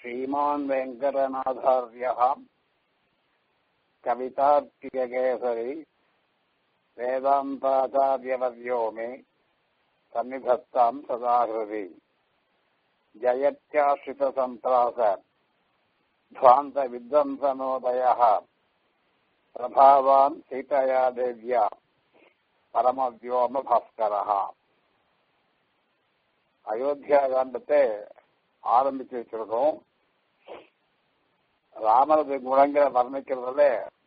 श्रीमान् वेङ्कटनाथार्यः कवितार्किककेसरी वेदान्ताचार्यवर्यो मे सन्निधत्ताम् सदा हृदि जयत्याश्रितसन्त्रास ध्वान्तविध्वंसनोदयः प्रभावान् सीतया देव्या பரமவியோமபாஸ்கரா அயோத்தியா காண்டத்தை ஆரம்பிச்சு வச்சிருக்கோம் ராமரது குணங்களை வர்ணிக்கிறதுல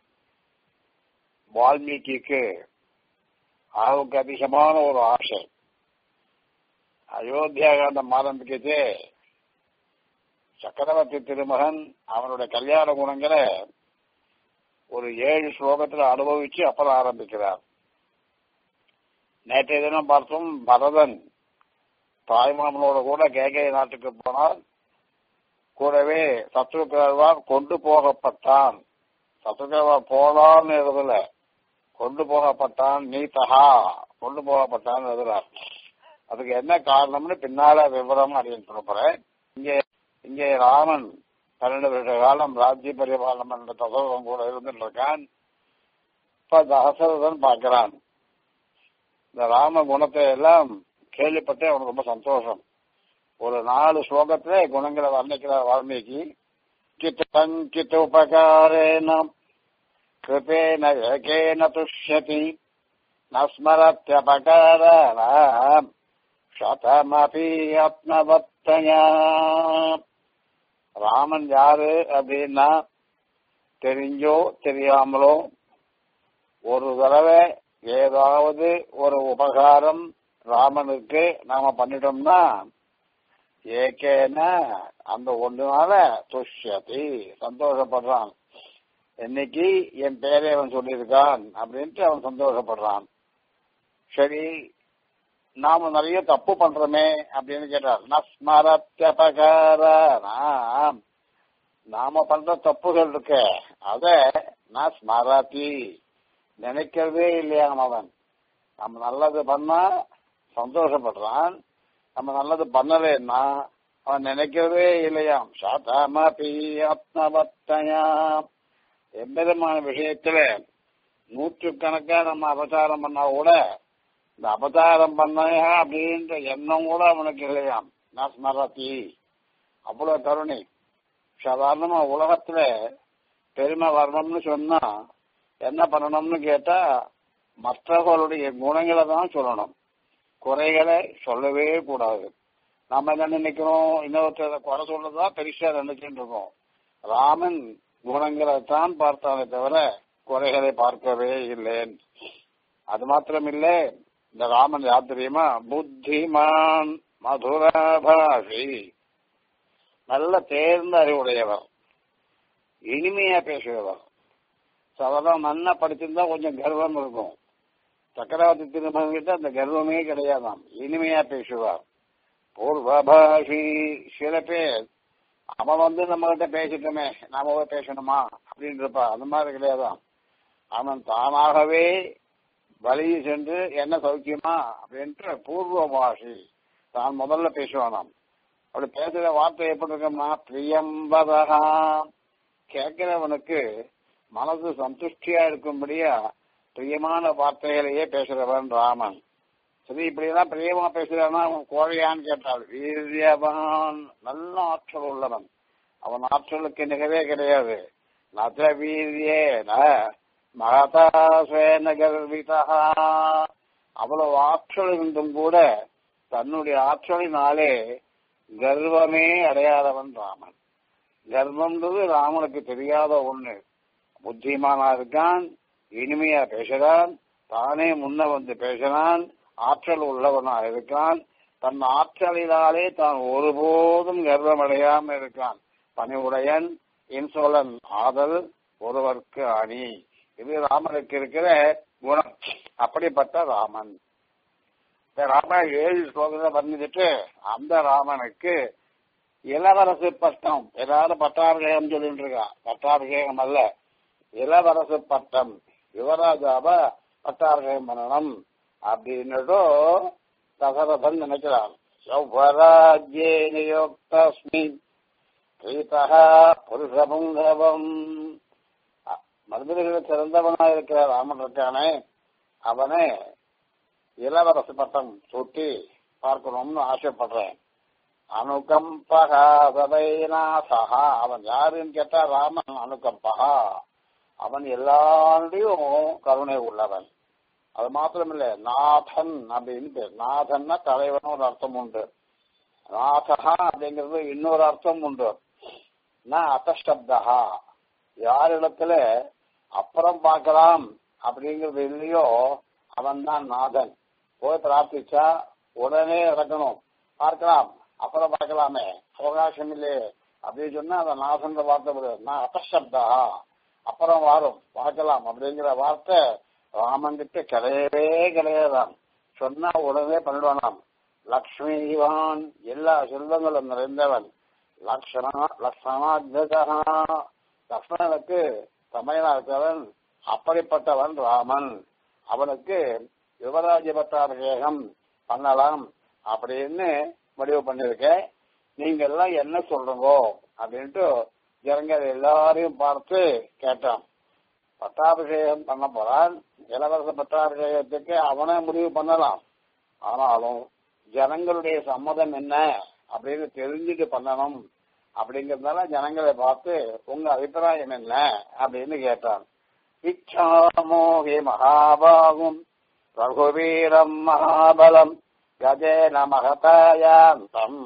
வால்மீகிக்கு அவருக்கு அதிகமான ஒரு ஆசை அயோத்தியா காண்டம் ஆரம்பிக்கச்சு சக்கரவர்த்தி திருமகன் அவனுடைய கல்யாண குணங்களை ஒரு ஏழு ஸ்லோகத்துல அனுபவிச்சு அப்புறம் ஆரம்பிக்கிறார் நேற்றைய தினம் பார்த்தோம் பரதன் தாய்மாமனோட கூட கேகை நாட்டுக்கு போனால் கூடவே சத்ருக்கிழவார் கொண்டு போகப்பட்டான் சத்ருக்கிழவார் போனான்னு எழுதல கொண்டு போகப்பட்டான் நீதகா கொண்டு போகப்பட்டான் எழுதுறார் அதுக்கு என்ன காரணம்னு பின்னால விவரம் அப்படின்னு சொல்ல போறேன் இங்கே இங்கே ராமன் பன்னெண்டு வருஷ காலம் ராஜ்ய பரிபாலனம் என்ற தசவம் கூட இருந்துட்டு இருக்கான் இப்ப தசரதன் பார்க்கிறான் இந்த ராம குணத்தை எல்லாம் கேள்விப்பட்டு அவனுக்கு ரொம்ப சந்தோஷம் ஒரு நாலு ஸ்லோகத்துல குணங்களை வர்ணிக்கிறார் வால்மீகி கிட்ட உபகாரேன கிருபேன ஏகேன துஷ்யதி நஸ்மரத்யபகாராம் சதமபி ஆத்மவத்தயா ராமன் யாரு அப்படின்னா தெரிஞ்சோ தெரியாமலோ ஒரு தடவை ஏதாவது ஒரு உபகாரம் ராமனுக்கு நாம பண்ணிட்டோம்னா ஏகேன அந்த ஒன்றுனால துஷ்யதி சந்தோஷப்படுறான் இன்னைக்கு என் பேரை அவன் சொல்லியிருக்கான் அப்படின்ட்டு அவன் சந்தோஷப்படுறான் சரி நாம நிறைய தப்பு பண்றோமே அப்படின்னு கேட்டார் நஸ்மரத்யபகாரம் நாம பண்ற தப்புகள் இருக்க அத நான் ஸ்மராத்தி நினைக்கிறதே இல்லையாம் அவன் நம்ம நல்லது பண்ணா சந்தோஷப்படுறான் நம்ம நல்லது பண்ணலைன்னா அவன் நினைக்கிறதே இல்லையாம் சாத்தாமபி ஆத்மவத்தயாம் எம்பெருமான விஷயத்துல நூற்றுக்கணக்கா நம்ம அபசாரம் பண்ணா கூட இந்த அபசாரம் பண்ணையா அப்படின்ற எண்ணம் கூட அவனுக்கு இல்லையாம் நான் ஸ்மரத்தி அவ்வளவு கருணை சாதாரணமா உலகத்துல பெருமை வரணும்னு சொன்னா என்ன பண்ணணும்னு கேட்டா மற்றவர்களுடைய குணங்களை தான் சொல்லணும் குறைகளை சொல்லவே கூடாது நாம என்ன நினைக்கிறோம் இன்னொருத்தர குறை சொல்லதான் பெருசா நினைச்சுட்டு இருக்கோம் ராமன் குணங்களை தான் பார்த்தானே தவிர குறைகளை பார்க்கவே இல்லைன்னு அது மாத்திரம் இல்ல இந்த ராமன் யார் தெரியுமா புத்திமான் மதுராபாஷி நல்ல தேர்ந்த அறிவுடையவர் இனிமையா பேசுகிறவர் சாதாரண நன்னா படிச்சிருந்தா கொஞ்சம் கர்வம் இருக்கும் சக்கரவர்த்தி திருமகன் கிட்ட அந்த கர்வமே கிடையாதாம் இனிமையா பேசுவார் பூர்வபாஷி சில பேர் அவன் வந்து நம்ம கிட்ட பேசிட்டோமே நாம போய் பேசணுமா அப்படின்னு இருப்பா அந்த மாதிரி கிடையாதான் அவன் தானாகவே வழி சென்று என்ன சௌக்கியமா அப்படின்ட்டு பூர்வபாஷி தான் முதல்ல பேசுவானாம் அப்படி பேசுற வார்த்தை எப்படி இருக்கோம்னா பிரியம்பதகா கேட்கிறவனுக்கு மனசு சந்துஷ்டியா இருக்கும்படியா பிரியமான வார்த்தைகளையே பேசுறவன் ராமன் சரி இப்படிதான் பிரியமா பேசுறான்னா அவன் கோழையான்னு கேட்டாள் வீரியவான் நல்ல ஆற்றல் உள்ளவன் அவன் ஆற்றலுக்கு நிகவே கிடையாது நத வீரியேன மகதாசேன கர்விதா அவ்வளவு ஆற்றல் இருந்தும் கூட தன்னுடைய ஆற்றலினாலே கர்வமே அடையாதவன் ராமன் கர்வம்ன்றது ராமனுக்கு தெரியாத ஒண்ணு புத்திமானா இருக்கான் இனிமையா பேசுறான் தானே முன்ன வந்து பேசுறான் ஆற்றல் உள்ளவனா இருக்கான் தன் ஆற்றலினாலே தான் ஒருபோதும் கர்வமடையாம இருக்கான் பணிவுடையன் இன்சோலன் ஆதல் ஒருவர்க்கு அணி இது ராமனுக்கு இருக்கிற குணம் அப்படிப்பட்ட ராமன் ராம ஏழு ஸ்லோகத்தை வர்ணிச்சுட்டு அந்த ராமனுக்கு இளவரசு பட்டம் எல்லாரும் பட்டாபிஷேகம் சொல்லிட்டு இருக்கா பட்டாபிஷேகம் அல்ல இளவரசு பட்டம் யுவராஜாவ பட்டாபிஷேகம் பண்ணணும் அப்படின்னுட்டு தசரதன் நினைக்கிறான் சௌவராஜ்யே நியோக்தஸ்மி பிரீதக புருஷபுங்கவம் மருந்துகளை சிறந்தவனா இருக்கிற ராமன் இருக்கானே அவனே இளவரசு பட்டம் சூட்டி பார்க்கணும்னு ஆசைப்படுறேன் அனுகம்பகா சபைநாசகா அவன் யாருன்னு கேட்டா ராமன் அனுகம்பகா அவன் எல்லாருடையும் கருணை உள்ளவன் அது மாத்திரமில்ல நாதன் அப்படின்னு பேர் நாதன்னா தலைவன் ஒரு அர்த்தம் உண்டு நாதகா அப்படிங்கிறது இன்னொரு அர்த்தம் உண்டு நான் அத்தசப்தகா யாரிடத்துல அப்புறம் பார்க்கலாம் அப்படிங்கிறது இல்லையோ அவன் தான் நாதன் போய் பிரார்த்திச்சா உடனே நடக்கணும் பார்க்கலாம் அப்புறம் பார்க்கலாமே அவகாசம் இல்லையே அப்படின்னு சொன்னா அந்த நாசன் வார்த்தை வருது நான் அபசப்தா அப்புறம் வரும் பார்க்கலாம் அப்படிங்கிற வார்த்தை ராமன் கிட்ட கிடையவே கிடையாதாம் சொன்னா உடனே பண்ணிடுவானாம் லக்ஷ்மிவான் எல்லா செல்வங்களும் நிறைந்தவன் லக்ஷணா லக்ஷணாத்மகா லக்ஷ்மணனுக்கு தமையனா இருக்கிறவன் அப்படிப்பட்டவன் ராமன் அவனுக்கு யுவராஜ பட்டாபிஷேகம் பண்ணலாம் அப்படின்னு முடிவு பண்ணிருக்கேன் நீங்க எல்லாம் என்ன சொல்றீங்கோ அப்படின்ட்டு ஜனங்க எல்லாரையும் பார்த்து கேட்டான் பட்டாபிஷேகம் பண்ண போறான் இளவரச பட்டாபிஷேகத்துக்கு அவனே முடிவு பண்ணலாம் ஆனாலும் ஜனங்களுடைய சம்மதம் என்ன அப்படின்னு தெரிஞ்சுட்டு பண்ணணும் அப்படிங்கறதுனால ஜனங்களை பார்த்து உங்க அபிப்பிராயம் என்ன அப்படின்னு கேட்டான் இச்சாமோகி மகாபாகும் ரகுவீரம் மகாபலம் கஜேன மகதாயாந்தம்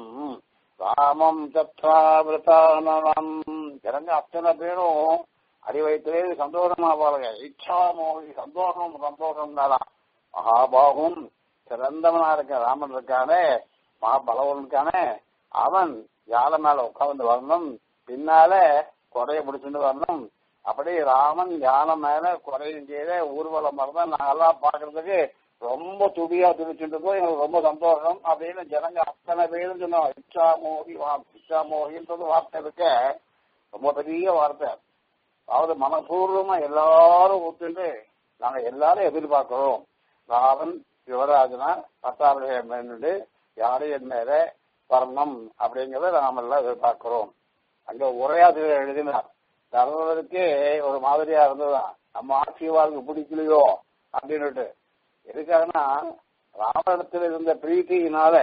ராமம் சத்ராவிரதானவம் ஜனங்க அத்தனை பேரும் அடி வயிற்றிலே சந்தோஷமா பாருங்க இச்சாமோகி சந்தோஷம் சந்தோஷம் தானா மகாபாகும் சிறந்தவனா இருக்க ராமன் இருக்கானே மகாபலவன் இருக்கானே அவன் யானை மேல உட்கார்ந்து வரணும் பின்னால கொடையை பிடிச்சிட்டு வரணும் அப்படி ராமன் யானை மேல குறையும் கீழே ஊர்வலம் வரதான் நாங்கெல்லாம் பாக்குறதுக்கு ரொம்ப துடியா துடிச்சுட்டு போய் எங்களுக்கு ரொம்ப சந்தோஷம் அப்படின்னு ஜனங்க அத்தனை பேரும் சொன்னோம் இச்சா மோகி இச்சா மோகின்றது வார்த்தை இருக்க ரொம்ப பெரிய வார்த்தை அதாவது மனப்பூர்வமா எல்லாரும் ஒத்துண்டு நாங்க எல்லாரும் எதிர்பார்க்கிறோம் ராவன் யுவராஜனா பட்டாபிஷேகம் பண்ணிட்டு யாரையும் மேல வரணும் அப்படிங்கறத நாம எல்லாம் எதிர்பார்க்கிறோம் அங்க உரையாசிரியர் எழுதினார் தர்றதுக்கு ஒரு மாதிரியா இருந்ததுதான் நம்ம ஆட்சிவாளுக்கு பிடிக்கலையோ அப்படின்னுட்டு எதுக்காகனா ராமனிடத்தில் இருந்த பிரீத்தியினால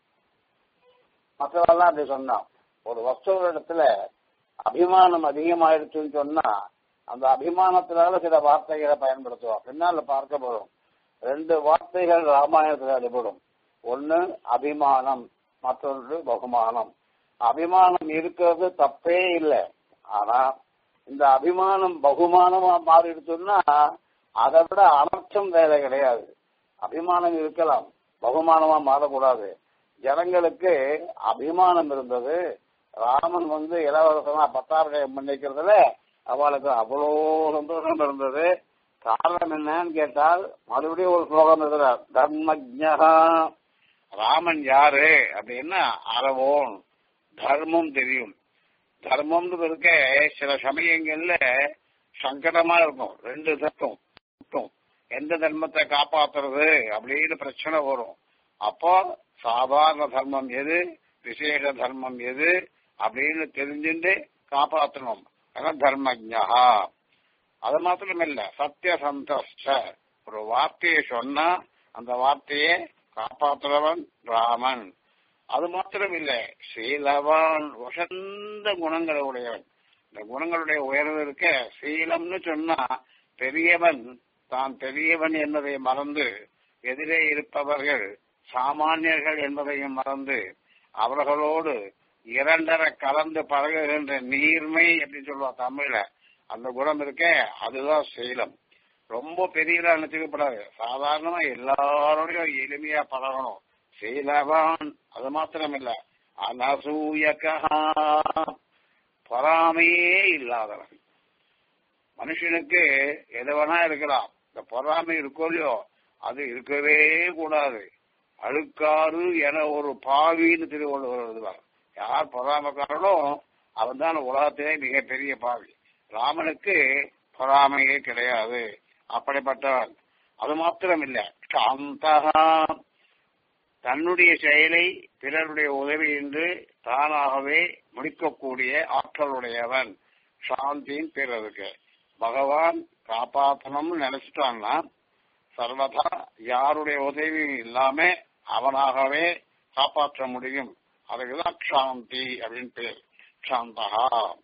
மற்றவெல்லாம் அப்படி சொன்னான் ஒரு வஸ்துவ அபிமானம் அதிகமாயிடுச்சுன்னு சொன்னா அந்த அபிமானத்தினால சில வார்த்தைகளை பயன்படுத்துவோம் பின்னால பார்க்க போறோம் ரெண்டு வார்த்தைகள் ராமாயணத்தில் அடிபடும் ஒன்னு அபிமானம் மற்றொன்று பகுமானம் அபிமானம் இருக்கிறது தப்பே இல்லை ஆனா இந்த அபிமானம் பகுமானமா மாறிடுச்சுன்னா அதை விட அனர்த்தம் வேலை கிடையாது அபிமானம் இருக்கலாம் பகுமானமா மாறக்கூடாது ஜனங்களுக்கு அபிமானம் இருந்தது ராமன் வந்து இளவரசனா பட்டாபிஷேகம் பண்ணிக்கிறதுல அவளுக்கு அவ்வளோ சந்தோஷம் இருந்தது காரணம் என்னன்னு கேட்டால் மறுபடியும் ஒரு ஸ்லோகம் இருக்கிறார் தர்மஜா ராமன் யாரு அப்படின்னா அறவோன் தர்மம் தெரியும் தர்மம்னு இருக்க சில சமயங்கள்ல சங்கடமா இருக்கும் ரெண்டு தர்மம் இருக்கும் எந்த தர்மத்தை காப்பாத்துறது அப்படின்னு பிரச்சனை வரும் அப்போ சாதாரண தர்மம் எது விசேஷ தர்மம் எது அப்படின்னு தெரிஞ்சுட்டு காப்பாற்றணும் அதான் தர்மஜா அது மாத்திரம் இல்ல சத்திய சந்தோஷ ஒரு வார்த்தையை சொன்னா அந்த வார்த்தையை காப்பாற்றுறவன் ராமன் அது மாத்திரம் இல்ல சீலவான் வசந்த குணங்களை உடையவன் இந்த குணங்களுடைய உயர்வு இருக்க சீலம்னு சொன்னா பெரியவன் தான் பெரியவன் என்பதை மறந்து எதிரே இருப்பவர்கள் சாமானியர்கள் என்பதையும் மறந்து அவர்களோடு இரண்டரை கலந்து பழகுகின்ற நீர்மை அப்படின்னு சொல்லுவா தமிழ்ல அந்த குணம் இருக்க அதுதான் சீலம் ரொம்ப பெரியதா நினைச்சுக்கப்படாது சாதாரணமா எல்லாரோடையும் எளிமையா பழகணும் சீலவான் அது மாத்திரம் இல்ல அனசூயகா பொறாமையே இல்லாதவன் மனுஷனுக்கு எது வேணா இருக்கலாம் இந்த பொறாமை இருக்கோ இல்லையோ அது இருக்கவே கூடாது அழுக்காறு என ஒரு பாவின்னு திருவள்ளுவர் எழுதுவார் யார் பொறாமக்காரனோ அவன் தான் உலகத்திலே மிகப்பெரிய பாவி ராமனுக்கு பொறாமையே கிடையாது அப்படிப்பட்டவன் அது மாத்திரம் இல்ல சாந்தகா தன்னுடைய செயலை பிறருடைய உதவியின்றி தானாகவே முடிக்கக்கூடிய ஆற்றலுடையவன் சாந்தின்னு பேர் அதுக்கு பகவான் காப்பாற்றணும்னு நினைச்சிட்டான்னா சர்வதா யாருடைய உதவியும் இல்லாம அவனாகவே காப்பாற்ற முடியும் அதுக்குதான் சாந்தி அப்படின்னு பேர் சாந்தகா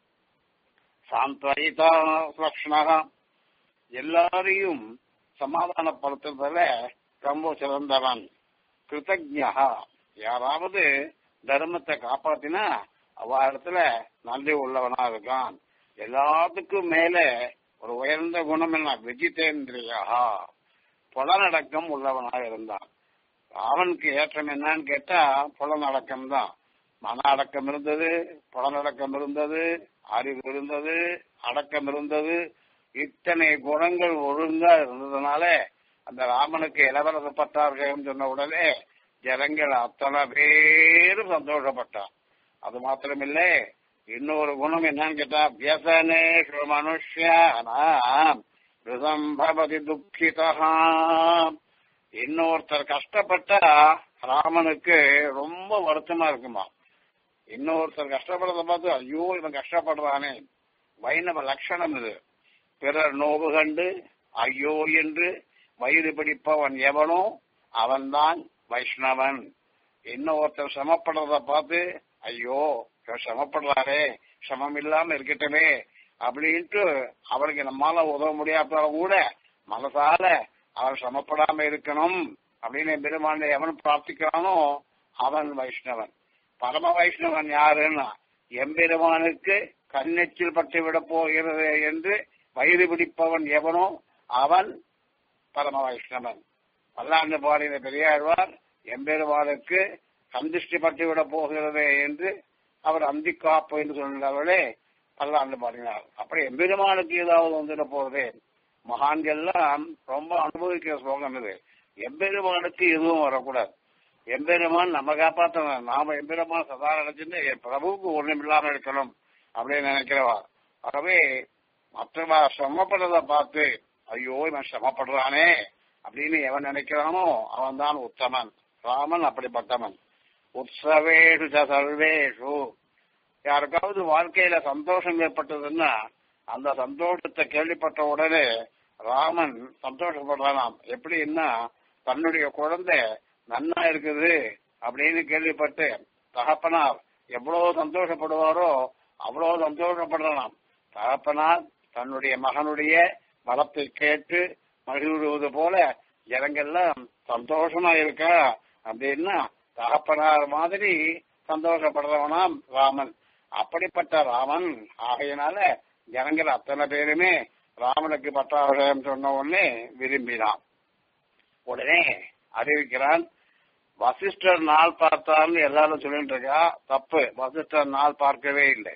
சாந்தயிதா லக்ஷணா எல்லாரையும் சமாதானப்படுத்துறதுல ரொம்ப சிறந்தவன் கிருத்தஜா யாராவது தர்மத்தை காப்பாத்தினா அவ இடத்துல நன்றி உள்ளவனா இருக்கான் எல்லாத்துக்கும் மேல ஒரு உயர்ந்த குணம் என்ன விஜிதேந்திரியா புலனடக்கம் உள்ளவனாக இருந்தான் அவனுக்கு ஏற்றம் என்னன்னு கேட்டா புலனடக்கம் தான் மன அடக்கம் இருந்தது புலனடக்கம் இருந்தது அறிவு இருந்தது அடக்கம் இருந்தது இத்தனை குணங்கள் ஒழுங்கா இருந்ததுனால அந்த ராமனுக்கு இளவரச பட்டாபிஷேகம் சொன்ன உடனே ஜனங்கள் அத்தனை பேரும் சந்தோஷப்பட்டான் அது மாத்திரமில்ல இன்னொரு குணம் என்னன்னு கேட்டா வியசனேஷு மனுஷியானாம் ரிதம்பவதி துக்கிதா இன்னொருத்தர் கஷ்டப்பட்டா ராமனுக்கு ரொம்ப வருத்தமா இருக்குமா இன்னொருத்தர் கஷ்டப்படுறத பார்த்து ஐயோ இவன் கஷ்டப்படுறானே வைணவ லட்சணம் இது பிறர் நோவு கண்டு ஐயோ என்று வயிறு பிடிப்பவன் எவனோ அவன்தான் வைஷ்ணவன் இன்னொருத்தர் சிரமப்படுறத பார்த்து ஐயோ இவன் சிரமப்படுறாரே சிரமம் இல்லாம இருக்கட்டுமே அப்படின்ட்டு அவருக்கு நம்மால உதவ முடியாட்டாலும் கூட மனசால அவன் சிரமப்படாம இருக்கணும் அப்படின்னு பெருமானை எவன் பிரார்த்திக்கிறானோ அவன் வைஷ்ணவன் பரம வைஷ்ணவன் யாருன்னா எம்பெருமானுக்கு கண்ணெச்சில் பட்டு விட போகிறது என்று வயிறு பிடிப்பவன் எவனோ அவன் பரம வைஷ்ணவன் பல்லாண்டு பாடின பெரியாழ்வார் எம்பெருமானுக்கு கந்திஷ்டி பட்டு விட போகிறது என்று அவர் அந்தி காப்பு என்று சொன்னவர்களே பல்லாண்டு பாடினார் அப்படி எம்பெருமானுக்கு ஏதாவது வந்துட போறது மகான்கள்லாம் ரொம்ப அனுபவிக்கிற ஸ்லோகம் இது எம்பெருமானுக்கு எதுவும் வரக்கூடாது எம்பெருமான் நம்ம காப்பாற்றணும் நாம எம்பெருமான் சதா நினைச்சுட்டு என் பிரபுவுக்கு ஒண்ணும் இல்லாம இருக்கணும் அப்படின்னு நினைக்கிறவா ஆகவே மற்றவா சிரமப்படுறத பார்த்து ஐயோ இவன் சிரமப்படுறானே அப்படின்னு எவன் நினைக்கிறானோ அவன் தான் உத்தமன் ராமன் அப்படிப்பட்டவன் உற்சவேஷு ச சர்வேஷு யாருக்காவது வாழ்க்கையில சந்தோஷம் ஏற்பட்டதுன்னா அந்த சந்தோஷத்தை கேள்விப்பட்ட உடனே ராமன் சந்தோஷப்படுறானாம் எப்படின்னா தன்னுடைய குழந்தை நன்னா இருக்குது அப்படின்னு கேள்விப்பட்டு தகப்பனார் எவ்வளவு சந்தோஷப்படுவாரோ அவ்வளவு சந்தோஷப்படுறானாம் தகப்பனார் தன்னுடைய மகனுடைய வளத்தை கேட்டு மகிழ்வுவது போல ஜனங்கள்லாம் சந்தோஷமா இருக்கா அப்படின்னா தகப்பனார் மாதிரி சந்தோஷப்படுறவனாம் ராமன் அப்படிப்பட்ட ராமன் ஆகையினால ஜனங்கள் அத்தனை பேருமே ராமனுக்கு பட்டாபிஷேகம் சொன்ன உடனே விரும்பினான் உடனே அறிவிக்கிறான் வசிஷ்டர் நாள் பார்த்தார்னு எல்லாரும் சொல்லிட்டு இருக்கா தப்பு வசிஷ்டர் நாள் பார்க்கவே இல்லை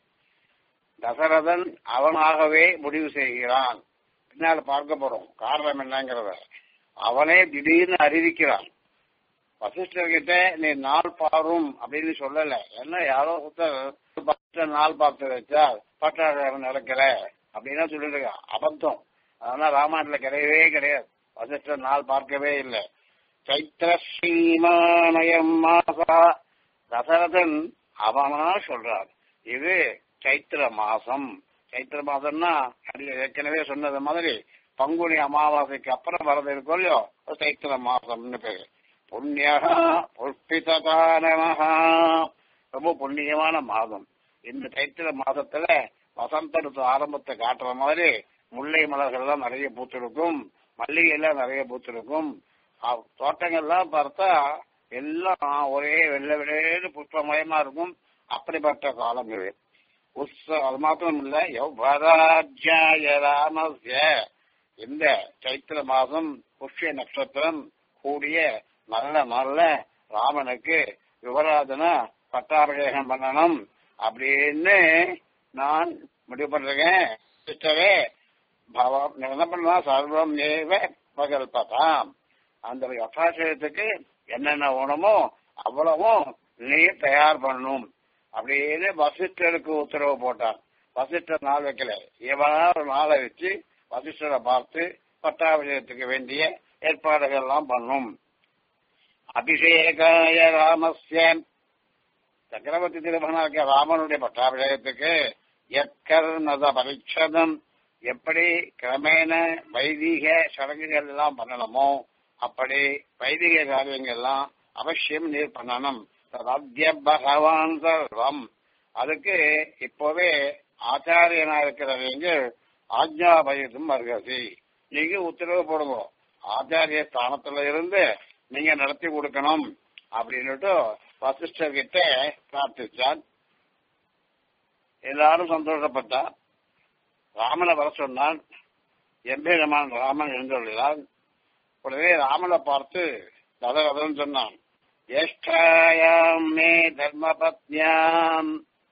தசரதன் அவனாகவே முடிவு செய்கிறான் பின்னால பார்க்க போறோம் காரணம் என்னங்கிறத அவனே திடீர்னு அறிவிக்கிறான் வசிஷ்டர் கிட்ட நீ நாள் பாரும் அப்படின்னு சொல்லல என்ன யாரோ ஒருத்தர் நாள் பார்த்து வச்சா பட்டாளம் நடக்கல அப்படின்னு சொல்லிட்டு இருக்கா அபத்தம் அதனால ராமாயணத்துல கிடையவே கிடையாது வசிஷ்டர் நாள் பார்க்கவே இல்லை சைத்திர ஸ்ரீமானயம் மாசா தசரதன் அவனா சொல்றான் இது சைத்திர மாசம் சைத்திர மாசம்னா அது ஏற்கனவே சொன்னது மாதிரி பங்குனி அமாவாசைக்கு அப்புறம் வரது இருக்கும் இல்லையோ அது சைத்திர மாசம்னு பேரு புண்ணியகா புஷ்பிதகானமஹா ரொம்ப புண்ணியமான மாதம் இந்த சைத்திர மாசத்துல வசந்த ருத்து ஆரம்பத்தை காட்டுற மாதிரி முல்லை மலர்கள் எல்லாம் நிறைய பூத்திருக்கும் மல்லிகை எல்லாம் நிறைய பூத்திருக்கும் தோட்டங்கள்லாம் பார்த்தா எல்லாம் ஒரே வெள்ளை வெளியேறு புஷ்பமயமா இருக்கும் அப்படிப்பட்ட காலம் இது உற்சவம் அது மாத்திரம் இல்ல யௌவராஜ்யாய ராமஸ்ய இந்த சைத்திர மாதம் புஷ்ய நட்சத்திரம் கூடிய நல்ல நல்ல ராமனுக்கு யுவராஜனா பட்டாபிஷேகம் பண்ணணும் அப்படின்னு நான் முடிவு பண்றேன் சிஸ்டரே பவம் என்ன பண்ணலாம் சர்வம் ஏவ பகல்பதாம் அந்த பட்டாபிஷேகத்துக்கு என்னென்ன வேணுமோ அவ்வளவும் நீ தயார் பண்ணணும் அப்படின்னு வசிஷ்டருக்கு உத்தரவு போட்டான் வசிஷ்டர் நாள் வைக்கல இவனா ஒரு நாளை வச்சு வசிஷ்டரை பார்த்து பட்டாபிஷேகத்துக்கு வேண்டிய ஏற்பாடுகள் எல்லாம் பண்ணும் அபிஷேகாய ராமஸ்ய சக்கரவர்த்தி திருமகனாகிய ராமனுடைய பட்டாபிஷேகத்துக்கு எக்கர்ணத பரிச்சதம் எப்படி கிரமேண வைதிக சடங்குகள் எல்லாம் பண்ணணுமோ அப்படி வைதிக காரியங்கள் எல்லாம் அவசியம் நீர் பண்ணணும் தத்ய பகவான் சர்வம் அதுக்கு இப்போவே ஆச்சாரியனா இருக்கிறவங்க ஆஜ்ஞாபயத்தும் அருகசி நீங்க உத்தரவு போடுங்க ஆச்சாரிய ஸ்தானத்துல இருந்து நீங்க நடத்தி கொடுக்கணும் அப்படின்னுட்டு வசிஷ்டர் கிட்ட பிரார்த்திச்சான் எல்லாரும் சந்தோஷப்பட்டா ராமனை வர சொன்னான் எம்பெருமான் ராமன் எழுந்துள்ளான் உடனே ராமனை பார்த்து கதகதன்னு சொன்னான் ஜேஷ்டாயாம் மே தர்மபத்னியாம்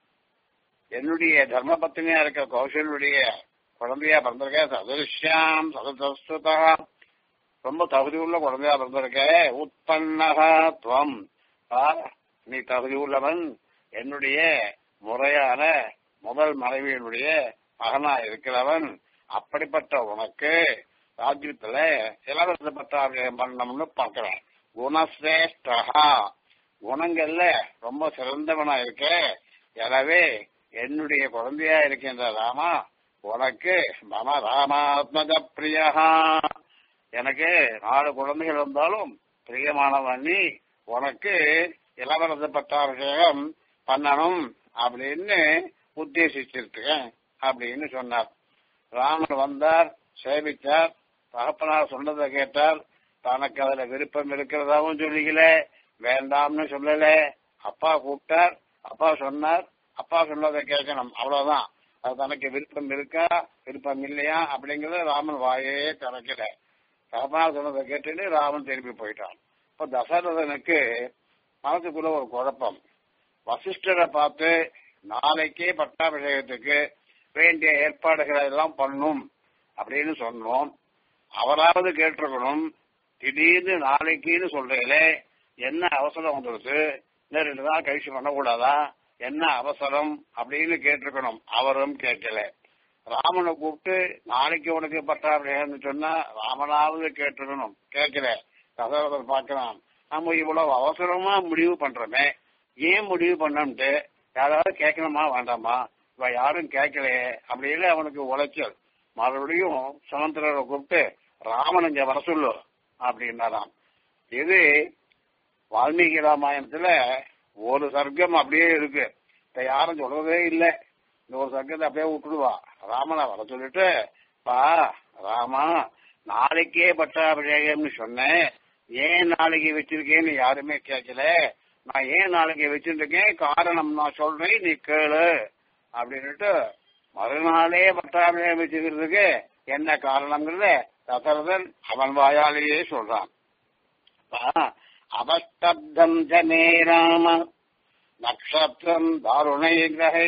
என்னுடைய தர்மபத்னியா இருக்க கௌசலுடைய குழந்தையா பிறந்திருக்க சதுஷ்யாம் சதுதஸ்துதா ரொம்ப தகுதி உள்ள குழந்தையா பிறந்திருக்க உற்பன்னகா துவம் ஆ, நீ தகுதி உள்ளவன் என்னுடைய முறையான முதல் மனைவியினுடைய மகனா இருக்கிறவன் அப்படிப்பட்ட உனக்கு ராஜ்யத்துல இலவசப்பட்ட பண்ணணும்னு பார்க்கிறேன் குணசிரேஷ்டா குணங்கள்ல ரொம்ப சிறந்தவனா இருக்க எனவே என்னுடைய குழந்தையா இருக்கின்ற ராமா உனக்கு மம ராமாத்மஜ பிரியா எனக்கு நாலு குழந்தைகள் இருந்தாலும் பிரியமானவன் நீ உனக்கு இளவரச பட்டாபிஷேகம் பண்ணணும் அப்படின்னு உத்தேசிச்சிருக்கேன் அப்படின்னு சொன்னார் ராமன் வந்தார் சேவித்தார் தகப்பனார் சொன்னதை கேட்டார் தனக்கு அதுல விருப்பம் இருக்கிறதாவும் சொல்லிக்கல வேண்டாம்னு சொல்லல அப்பா கூப்பிட்டார் அப்பா சொன்னார் அப்பா சொன்னதை கேட்கணும் அவ்வளவுதான் அது தனக்கு விருப்பம் இருக்கா விருப்பம் இல்லையா அப்படிங்கறத ராமன் வாயே திறக்கல தகப்பனார் சொன்னதை கேட்டுட்டு ராமன் திரும்பி போயிட்டான் இப்ப தசரதனுக்கு மனசுக்குள்ள ஒரு குழப்பம் வசிஷ்டரை பார்த்து நாளைக்கே பட்டாபிஷேகத்துக்கு வேண்டிய ஏற்பாடுகளை எல்லாம் பண்ணும் அப்படின்னு சொன்னோம் அவராவது கேட்டிருக்கணும் திடீர்னு நாளைக்குன்னு சொல்றீங்களே என்ன அவசரம் வந்துருக்கு இன்னும் ரெண்டு நாள் கழிச்சு பண்ணக்கூடாதா என்ன அவசரம் அப்படின்னு கேட்டிருக்கணும் அவரும் கேட்கல ராமனை கூப்பிட்டு நாளைக்கு உனக்கு பட்டாபிஷேகம்னு சொன்னா ராமனாவது கேட்டிருக்கணும் கேட்கல தசரதர் பார்க்கலாம் நம்ம இவ்வளவு அவசரமா முடிவு பண்றோமே ஏன் முடிவு பண்ணோம்ட்டு யாராவது கேட்கணுமா வேண்டாமா இவ யாரும் கேட்கலையே அப்படின்னு அவனுக்கு உளைச்சல் மறுபடியும் சுமந்திரரை கூப்பிட்டு ராமன் இங்க வர சொல்லு அப்படின்னாராம் இது வால்மீகி ராமாயணத்துல ஒரு சர்க்கம் அப்படியே இருக்கு இத யாரும் சொல்றதே இல்லை இந்த ஒரு சர்க்கத்தை அப்படியே விட்டுடுவா ராமனை வர சொல்லிட்டு பா ராமா நாளைக்கே பட்டாபிஷேகம்னு சொன்னேன் ஏன் நாளைக்கு வச்சிருக்கேன்னு யாருமே கேட்கல நான் ஏன் நாளைக்கு வச்சிருக்கேன் காரணம் நான் சொல்றேன் நீ கேளு அப்படின்னுட்டு மறுநாளே பட்டாபிஷேகம் வச்சுக்கிறதுக்கு என்ன காரணம்ங்கிறத தசரதன் அவன் வாயாலேயே சொல்றான் அவஸ்தப்தம் ஜனே ராம நக்ஷத்திரம் தாருணை கிரகை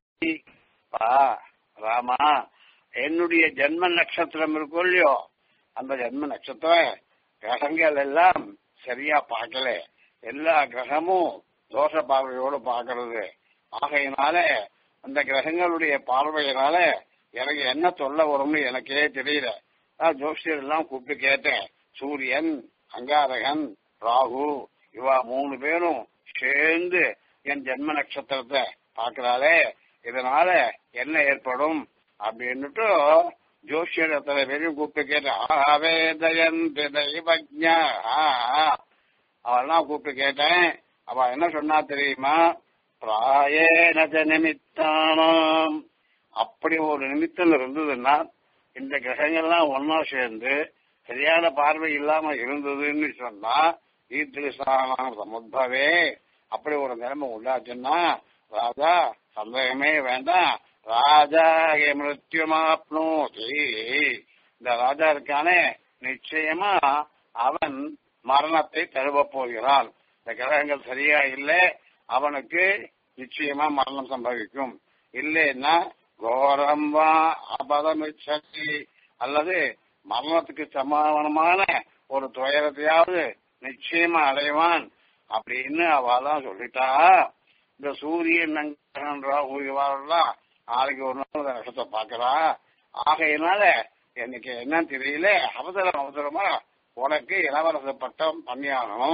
ராமா என்னுடைய ஜென்ம நட்சத்திரம் இருக்கும் இல்லையோ அந்த ஜென்ம நட்சத்திரம் கிரகங்கள் எல்லாம் சரியா பார்க்கல எல்லா கிரகமும் தோஷ பார்வையோடு பார்க்கறது ஆகையினால அந்த கிரகங்களுடைய பார்வையினால எனக்கு என்ன தொல்லை வரும்னு எனக்கே தெரியல நான் ஜோசியர் எல்லாம் கூப்பிட்டு கேட்டேன் சூரியன் அங்காரகன் ராகு இவா மூணு பேரும் சேர்ந்து என் ஜென்ம நட்சத்திரத்தை பார்க்கறாளே இதனால என்ன ஏற்படும் அப்படின்னுட்டு ஜோசியர் அத்தனை பேரையும் கூப்பிட்டு கேட்டேன் ஆவேதயன் தெய்வஜா அவெல்லாம் கூப்பிட்டு கேட்டேன் அவ என்ன சொன்னா தெரியுமா பிராயேன நிமித்தானாம் அப்படி ஒரு நிமித்தம் இருந்ததுன்னா இந்த கிரகங்கள்லாம் ஒன்னா சேர்ந்து சரியான பார்வை இல்லாம இருந்ததுன்னு சொன்னா ஈத்திரிசானம் சமுத்பவே அப்படி ஒரு நிலைமை உண்டாச்சுன்னா ராஜா சந்தேகமே வேண்டாம் ராஜா மிருத்யுமாப்னோதி இந்த ராஜா இருக்கானே நிச்சயமா அவன் மரணத்தை தழுவ போகிறான் இந்த கிரகங்கள் சரியா இல்லை அவனுக்கு நிச்சயமா மரணம் சம்பவிக்கும் இல்லைன்னா கோரம் வா அபதமிச்சதி அல்லது மரணத்துக்கு சமானமான ஒரு துயரத்தையாவது நிச்சயமா அடைவான் அப்படின்னு அவெல்லாம் சொல்லிட்டா இந்த சூரியன் ராகுலாம் நாளைக்கு ஒரு நாள் நட்சத்திரத்தை பாக்குறா ஆகையினால எனக்கு என்னன்னு தெரியல அவசரம் அவசரமா உனக்கு இளவரச பட்டம் பண்ணியாகணும்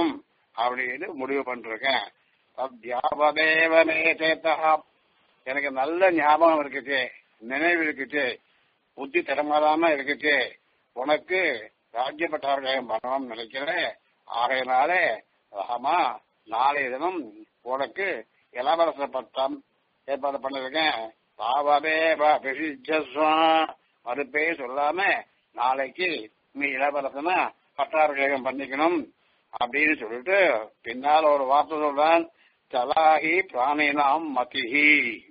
அப்படின்னு முடிவு பண்ணிருக்கேன் தத்யாவதேவனே சேத்தா எனக்கு நல்ல ஞாபகம் இருக்குச்சு நினைவு இருக்குச்சு புத்தி திறமாதாம இருக்குச்சு உனக்கு ராஜ்ய பட்டாபிஷேகம் பண்ணணும்னு நினைக்கிறேன் ஆகையினாலே ராமா நாளைய தினம் உனக்கு இளவரச பட்டம் ஏற்பாடு பண்ணிருக்கேன் பாவமே மறுப்பே சொல்லாம நாளைக்கு நீ இளவரசனா பட்டாபிஷேகம் பண்ணிக்கணும் அப்படின்னு சொல்லிட்டு பின்னால ஒரு வார்த்தை சொல்றான் தலாகி பிராணினாம் மதிஹி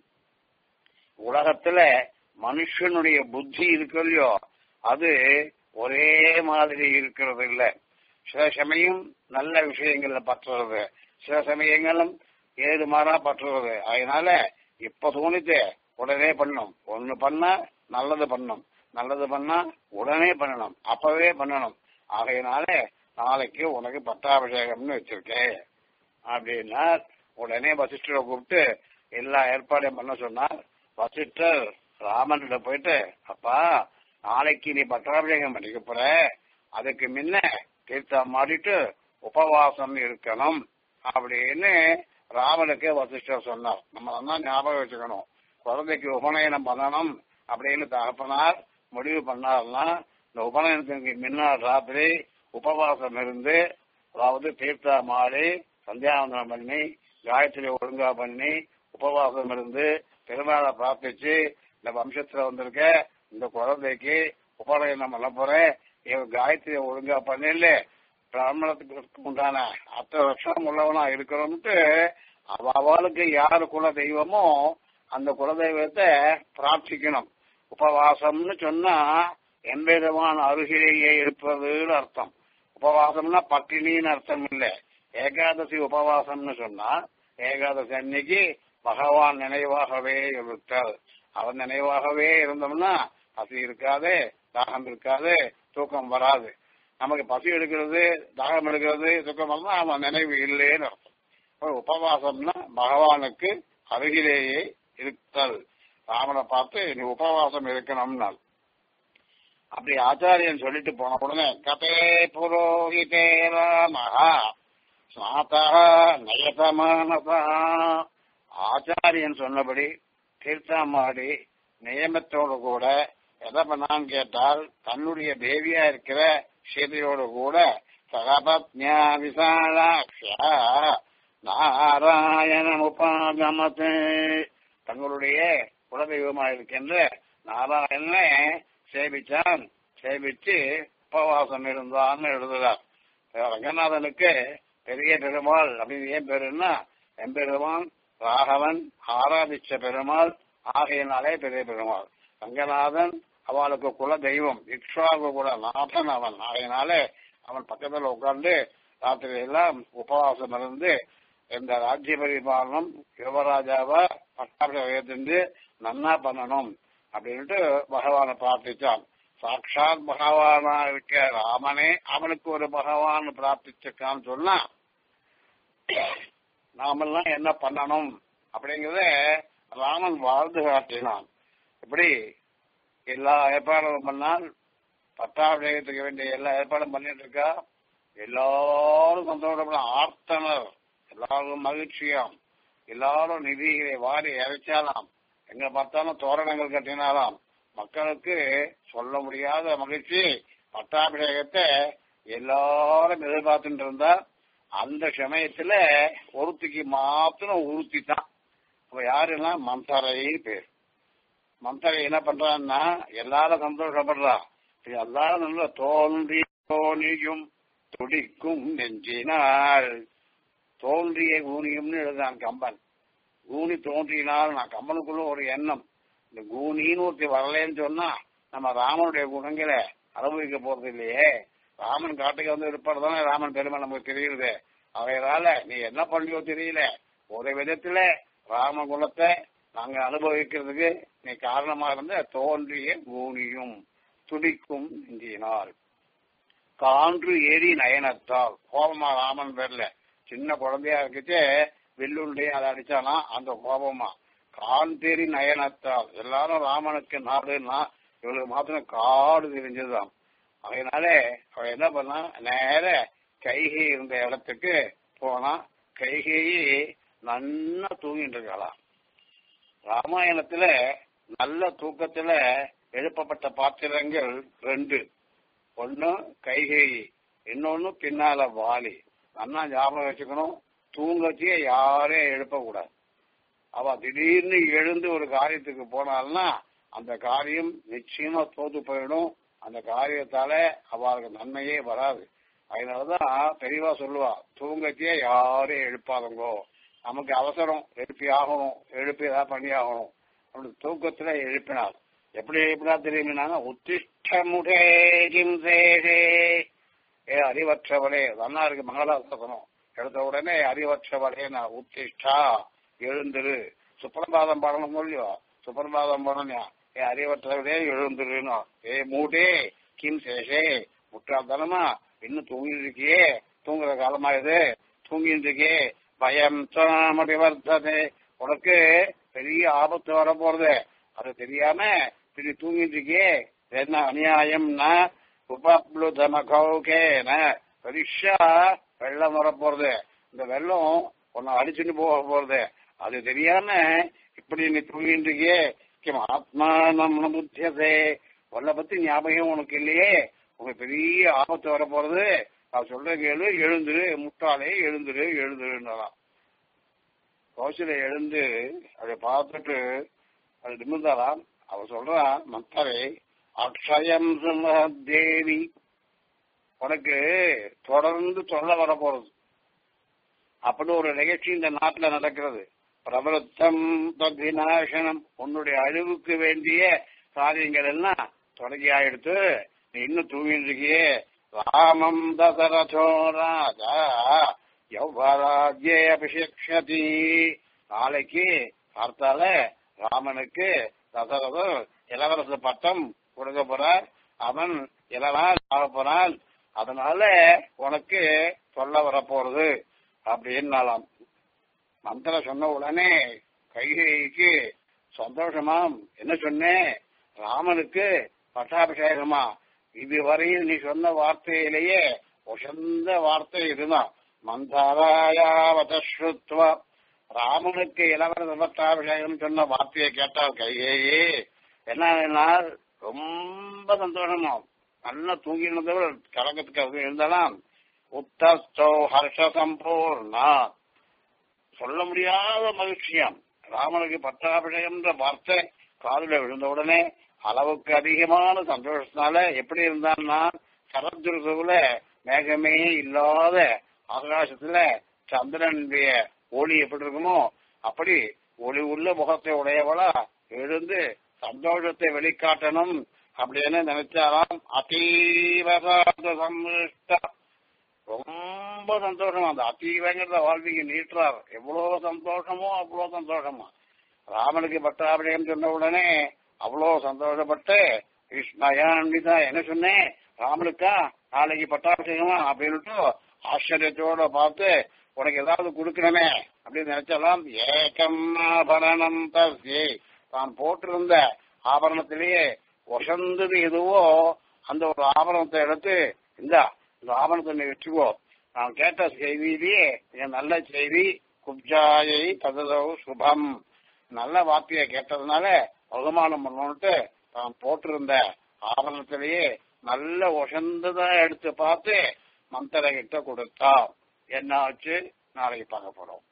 உலகத்துல மனுஷனுடைய புத்தி இருக்கு இல்லையோ அது ஒரே மாதிரி இருக்கிறது இல்ல சில சமயம் நல்ல விஷயங்கள்ல பற்றுறது சில சமயங்களும் ஏது மாறா பற்றுறது அதனால இப்ப தோணித்து உடனே பண்ணும் ஒண்ணு பண்ணா நல்லது பண்ணும் நல்லது பண்ணா உடனே பண்ணணும் அப்பவே பண்ணணும் ஆகையினால நாளைக்கு உனக்கு பட்டாபிஷேகம்னு வச்சிருக்கேன் அப்படின்னா உடனே வசிஷ்டரை கூப்பிட்டு எல்லா ஏற்பாடையும் பண்ண சொன்னார் வசிஷ்டர் ராமன்கிட்ட போயிட்டு அப்பா நாளைக்கு நீ பட்டாபிஷேகம் பண்ணிக்க போற அதுக்கு முன்ன தீர்த்தம் மாடிட்டு உபவாசம் இருக்கணும் அப்படின்னு ராமனுக்கு வசிஷ்டர் சொன்னார் நம்ம தான் ஞாபகம் வச்சுக்கணும் குழந்தைக்கு உபநயனம் பண்ணணும் அப்படின்னு தகப்பனார் முடிவு பண்ணார்னா இந்த உபநயனத்துக்கு முன்னாள் ராத்திரி உபவாசம் இருந்து அதாவது தீர்த்தா மாறி சந்தியாவந்தனம் பண்ணி காயத்ரி ஒழுங்கா பண்ணி உபவாசம் இருந்து பெருமாளை பிரார்த்திச்சு இந்த வம்சத்துல வந்திருக்க இந்த குழந்தைக்கு உபநயனம் பண்ண போறேன் இவன் காயத்ரியை ஒழுங்கா பண்ணல பிராமணத்துக்கு உண்டான அத்தனை வருஷம் உள்ளவனா இருக்கிறோம்ட்டு அவளுக்கு யாரு குல தெய்வமோ அந்த குலதெய்வத்தை பிரார்த்திக்கணும் உபவாசம்னு சொன்னா எவ்விதமான அருகிலேயே இருப்பதுன்னு அர்த்தம் உபவாசம்னா பட்டினின்னு அர்த்தம் இல்ல ஏகாதசி உபவாசம்னு சொன்னா ஏகாதசி அன்னைக்கு பகவான் நினைவாகவே இருத்தல் அவன் நினைவாகவே இருந்தோம்னா பசி இருக்காது தாகம் இருக்காது தூக்கம் வராது நமக்கு பசி எடுக்கிறது தாகம் எடுக்கிறது தூக்கம் வரலாம் அவன் நினைவு இல்லைன்னு அர்த்தம் உபவாசம்னா பகவானுக்கு அருகிலேயே இருத்தல் ராமனை பார்த்து நீ உபவாசம் இருக்கணும்னால் அப்படி ஆச்சாரியன் சொல்லிட்டு போன உடனே கதே புரோகிதே ராமஹா ஸ்நாதா நயசமானதா ஆச்சாரியன் சொன்னபடி தீர்த்தமாடி நியமத்தோடு கூட எதை பண்ணான்னு கேட்டால் தன்னுடைய தேவியா இருக்கிற சீதையோடு கூட சகபத்யா விசாலாட்சியா நாராயணன் உபாகமத்து தங்களுடைய குலதெய்வமா இருக்கின்ற நாராயணனை சேவிச்சான் சேவிச்சு உபவாசம் இருந்தான்னு எழுதுறார் ரங்கநாதனுக்கு பெரிய பெருமாள் அப்படின்னு ஏன் பேருன்னா எம்பெருமான் ராகவன் ஆராதிச்ச பெருமாள் ஆகையினாலே பெரிய பெருமாள் ரங்கநாதன் அவளுக்கு குல தெய்வம் இக்ஷாவுக்கு கூட நாதன் அவன் ஆகையினாலே அவன் பக்கத்துல உட்கார்ந்து ராத்திரி எல்லாம் உபவாசம் இருந்து இந்த ராஜ்ய பரிபாலனம் யுவராஜாவை பட்டாபிஷேகத்திருந்து நன்னா பண்ணணும் அப்படின்ட்டு பகவானை பிரார்த்திச்சான் சாட்சாத் பகவானா இருக்க ராமனே அவனுக்கு ஒரு பகவான் பிரார்த்திச்சிருக்கான்னு சொன்னா நாமெல்லாம் என்ன பண்ணணும் அப்படிங்கறத ராமன் வாழ்ந்து காட்டினான் இப்படி எல்லா ஏற்பாடும் பண்ணால் பட்டாபிஷேகத்துக்கு வேண்டிய எல்லா ஏற்பாடும் பண்ணிட்டு இருக்கா எல்லாரும் சந்தோஷப்பட ஆர்த்தனர் எல்லாரும் மகிழ்ச்சியாம் எல்லாரும் நிதிகளை வாரி இறைச்சாலாம் எங்க பார்த்தாலும் தோரணங்கள் கட்டினாலாம் மக்களுக்கு சொல்ல முடியாத மகிழ்ச்சி பட்டாபிஷேகத்தை எல்லாரும் எதிர்பார்த்துட்டு இருந்தா அந்த சமயத்துல ஒருத்திக்கு மாத்திரம் ஒருத்தி தான் அப்ப யாருன்னா மந்தரை பேர் மந்தரை என்ன பண்றான்னா எல்லாரும் சந்தோஷப்படுறா எல்லாரும் நல்ல தோன்றி தோணியும் துடிக்கும் நெஞ்சினாள் தோன்றிய கூனியும்னு எழுதான் கம்பன் கூனி தோன்றினால் நான் கம்பனுக்குள்ள ஒரு எண்ணம் இந்த கூனின்னு ஒருத்தி வரலன்னு சொன்னா நம்ம ராமனுடைய குணங்களை அனுபவிக்க போறது இல்லையே ராமன் காட்டுக்கு வந்து இருப்பாரு தானே ராமன் பெருமை நமக்கு தெரியுது அவையதால நீ என்ன பண்ணியோ தெரியல ஒரு விதத்துல ராம குலத்தை நாங்க அனுபவிக்கிறதுக்கு நீ காரணமா இருந்த தோன்றிய கூனியும் துடிக்கும் நெஞ்சினால் கான்று ஏறி நயனத்தால் கோபமா ராமன் பேர்ல சின்ன குழந்தையா இருக்குச்சு வில்லுண்டைய அதை அடிச்சானா அந்த கோபமா காந்தேரி நயனத்தால் எல்லாரும் ராமனுக்கு நாடுன்னா இவளுக்கு மாத்திரம் காடு தெரிஞ்சதுதான் அதனால அவ என்ன பண்ணா நேர கைகை இருந்த இடத்துக்கு போனா கைகேயி நன்னா தூங்கிட்டு இருக்கலாம் ராமாயணத்துல நல்ல தூக்கத்துல எழுப்பப்பட்ட பாத்திரங்கள் ரெண்டு ஒன்னு கைகேயி இன்னொன்னு பின்னால வாலி நல்லா ஞாபகம் வச்சுக்கணும் தூங்கத்தையே யாரையும் எழுப்பக்கூடாது அவ திடீர்னு எழுந்து ஒரு காரியத்துக்கு போனால்னா அந்த காரியம் நிச்சயமா தோத்து போயிடும் அந்த காரியத்தால அவளுக்கு நன்மையே வராது அதனாலதான் பெரியவா சொல்லுவா தூங்கத்தையே யாரையும் எழுப்பாதங்கோ நமக்கு அவசரம் எழுப்பி ஆகணும் எழுப்பி ஏதாவது பண்ணி ஆகணும் அப்படி தூக்கத்துல எழுப்பினார் எப்படி எழுப்பினா தெரியுமினாங்க உத்திஷ்டமுடே கிம்சேஷே ஏ அறிவற்றவளே நல்லா இருக்கு மங்களாசனம் எடுத்த உடனே அறிவற்றவளே நான் உத்திஷ்டா எழுந்துரு சுப்பிரபாதம் பாடணும் இல்லையோ சுப்பிரபாதம் பாடணும் ஏ அறிவற்றவளே எழுந்துருன்னு ஏ மூடே கிம் சேஷே முட்டாள்தனமா இன்னும் தூங்கிட்டு இருக்கியே தூங்குற காலமா இது தூங்கிட்டு இருக்கியே பயம் வர்த்ததே உனக்கு பெரிய ஆபத்து வர போறது அது தெரியாம திரு தூங்கிட்டு இருக்கியே என்ன அநியாயம்னா உபப்ளுதமகௌகேன பெரிஷா வெள்ளம் வர போறது இந்த வெள்ளம் உன்னை அடிச்சுட்டு போக போறது அது தெரியாம இப்படி நீ தூங்கிட்டு இருக்கியே கிம் ஆத்மானம் புத்தியதே உன்னை பத்தி ஞாபகம் உனக்கு இல்லையே உனக்கு பெரிய ஆபத்து வர போறது நான் சொல்ற கேளு எழுந்துரு முட்டாளே எழுந்துரு எழுந்துருன்னாலாம் கௌசல எழுந்து அதை பார்த்துட்டு அது நிமிர்ந்தாலாம் அவ சொல்றான் மத்தரை அக்ஷயம் தேவி உனக்கு தொடர்ந்து சொல்ல வர போறது அப்படி ஒரு நிகழ்ச்சி இந்த நாட்டுல நடக்கிறது பிரபலத்தம் விநாசனம் உன்னுடைய அழிவுக்கு வேண்டிய காரியங்கள் எல்லாம் தொடங்கி ஆயிடுத்து நீ இன்னும் தூங்கிட்டு இருக்கியே ராமம் தசரதோ ராஜா யௌவராஜ்யே அபிஷேக்ஷதி நாளைக்கு பார்த்தால ராமனுக்கு தசரதன் இளவரச பட்டம் கொடுக்க போறார் அவன் இளவரசன் ஆக போறான் அதனால உனக்கு சொல்ல வரப்போறது அப்படின்னாலாம் மந்திரம் சொன்ன உடனே கைகைக்கு சந்தோஷமாம் என்ன சொன்னேன் ராமனுக்கு பட்டாபிஷேகமா இதுவரையில் நீ சொன்ன வார்த்தையிலேயே உசந்த வார்த்தை இதுதான் மந்தாராயாவதஸ்ருத்வ ராமனுக்கு இளவரச பட்டாபிஷேகம் சொன்ன வார்த்தையை கேட்டால் கைகேயி என்ன ரொம்ப சந்தோஷமா நல்லா தூங்கினதோட கலக்கத்துக்கு இருந்தாலும் உத்தஸ்தோ ஹர்ஷ சம்பூர்ணா சொல்ல முடியாத மகிழ்ச்சியாம் ராமனுக்கு பட்டாபிஷேகம்ன்ற வார்த்தை காதுல விழுந்த உடனே அளவுக்கு அதிகமான சந்தோஷத்தினால எப்படி இருந்தான்னா சரத்துருதுல மேகமே இல்லாத ஆகாசத்துல சந்திரனுடைய ஒளி எப்படி இருக்குமோ அப்படி ஒளி உள்ள முகத்தை உடையவளா எழுந்து சந்தோஷத்தை வெளிக்காட்டணும் அப்படின்னு நினைச்சாலாம் அதீவ சம்பிருஷ்ட ரொம்ப சந்தோஷமா அந்த அதீவங்கிறத வாழ்விக்கு நீட்டுறார் எவ்வளவு சந்தோஷமோ அவ்வளவு சந்தோஷமா ராமனுக்கு பட்டாபிஷேகம் சொன்ன உடனே அவ்வளவு சந்தோஷப்பட்டு கிருஷ்ணயான்விதா என்ன சொன்னேன் ராமனுக்கா நாளைக்கு பட்டாபிஷேகமா அப்படின்னுட்டு ஆச்சரியத்தோட பார்த்து உனக்கு ஏதாவது கொடுக்கணுமே அப்படின்னு நினைச்சாலாம் ஏகம் ஆபரணம் தஸ்யே தான் போட்டிருந்த ஆபரணத்திலேயே ஒசந்தது எதுவோ அந்த ஒரு ஆபரணத்தை எடுத்து இந்தா இந்த ஆபரணத்தை நீ வச்சுக்கோ நான் கேட்ட செய்தியிலேயே என் நல்ல செய்தி குப்ஜாயை தததோ சுபம் நல்ல வார்த்தையை கேட்டதுனால பகுமானம் பண்ணணும்ட்டு தான் போட்டிருந்த ஆபரணத்திலேயே நல்ல ஒசந்ததா எடுத்து பார்த்து மந்திர கிட்ட கொடுத்தா என்ன ஆச்சு நாளைக்கு பார்க்க போறோம்